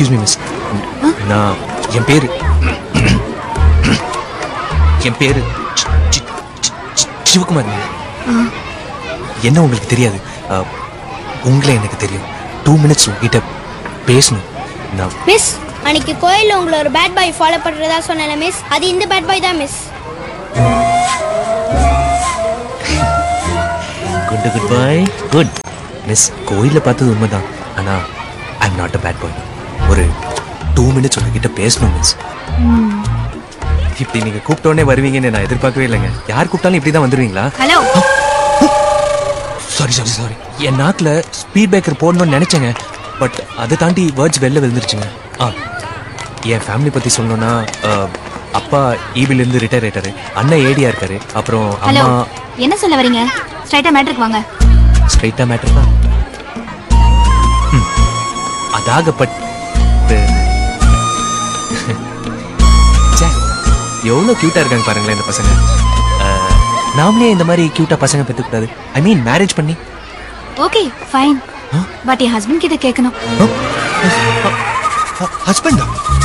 Excuse me miss நான் என் பேரு என் பேரு சி- சி- சி- சி- சிவகுமார் ma'am. என்ன உங்களுக்கு தெரியாது அஹ், உங்களை எனக்கு தெரியும் டூ மினிட்ஸ் உங்ககிட்ட பேசணும் நான் மிஸ் அன்னைக்கு கோயில்ல உங்களை ஒரு பேட் பாய் ஃபாலோ பண்றதா சொன்னேன்ல மிஸ் அது இந்த பேட் பாய் தான் miss good good boy good miss கோயிலில் பார்த்தது உண்மைதான் ஆனால் I am not a bad boy ஒரு டூ மினிட்ஸ் உங்ககிட்ட பேசணும் மிஸ் இப்படி நீங்கள் கூப்பிட்டோன்னே வருவீங்கன்னு நான் எதிர்பார்க்கவே இல்லைங்க யார் கூப்பிட்டாலும் இப்படி தான் வந்துடுவீங்களா ஹலோ சாரி சாரி சாரி என் நாக்கில் ஸ்பீட் பிரேக்கர் போடணும்னு நினச்சேங்க பட் அதை தாண்டி வேர்ட்ஸ் வெளில விழுந்துருச்சுங்க ஆ என் ஃபேமிலி பற்றி சொல்லணும்னா அஹ், அப்பா ஈபிலேருந்து ரிட்டையர் ஆயிட்டாரு அண்ணன் ஏடியா இருக்காரு அப்புறம் ஹலோ அம்மா என்ன சொல்ல வரீங்க ஸ்ட்ரைட்டா மேட்ருக்கு வாங்க ஸ்ட்ரைட்டாக மேட்டர் தான் ம். அதாகப்பட்டு ச்சே, எவ்வளோ க்யூட்டாக இருக்காங்க பாருங்களேன் இந்த பசங்க அஹ், நாமளே இந்த மாதிரி க்யூட்டாக பசங்க பெற்றுக்கூடாது ஐ மீன் மேரேஜ் பண்ணி ஓகே ஃபைன் பட் என் ஹஸ்பண்ட் கிட்ட கேட்கணும் ஹஸ்பண்டா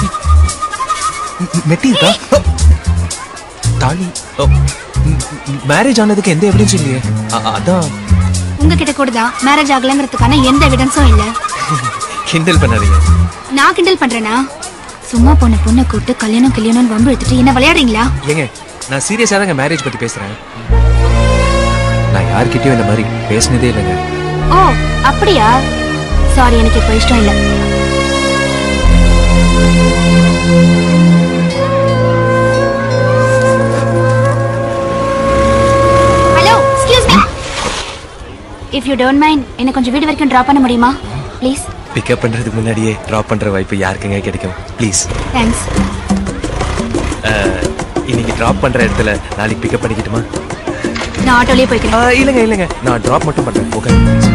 மெட்டி இருக்கா தாலி மேரேஜ் ஆனதுக்கு எந்த எவிடன்ஸும் இல்லையே அ- அதான் உங்ககிட்ட கூட தான் மேரேஜ் ஆகலங்கிறதுக்கான எந்த எவிடன்ஸும் இல்ல கிண்டல் பண்ணாதீங்க நான் கிண்டல் பண்றேனா சும்மா பொண்ணு பொண்ணை கூப்பிட்டு கல்யாணம் கல்யாணம்னு வம்பு எடுத்துட்டு என்ன விளையாடுறீங்களா ஏங்க நான் சீரியஸாக தாங்க மேரேஜ் பற்றி பேசுகிறேன் நான் யார்கிட்டயும் இந்த மாதிரி பேசினதே இல்லைங்க ஓ அப்படியா சாரி எனக்கு இப்போ இஷ்டம் இல்ல hello excuse me if you don't mind என்ன கொஞ்சம் வீடு வரைக்கும் ட்ராப் பண்ண முடியுமா ப்ளீஸ் பிக்கப் பண்ணுறதுக்கு முன்னாடியே ட்ராப் பண்ணுற வாய்ப்பு யாருக்குங்க கிடைக்கும் ப்ளீஸ் தேங்க்ஸ் இன்னைக்கு ட்ராப் பண்ணுற இடத்துல நாளைக்கு பிக்கப் பண்ணிக்கிட்டுமா நான் ஆட்டோலயே போய்க்கிறேன் இல்லைங்க இல்லைங்க நான் ட்ராப் மட்டும் பண்ணுறேன் ஓகே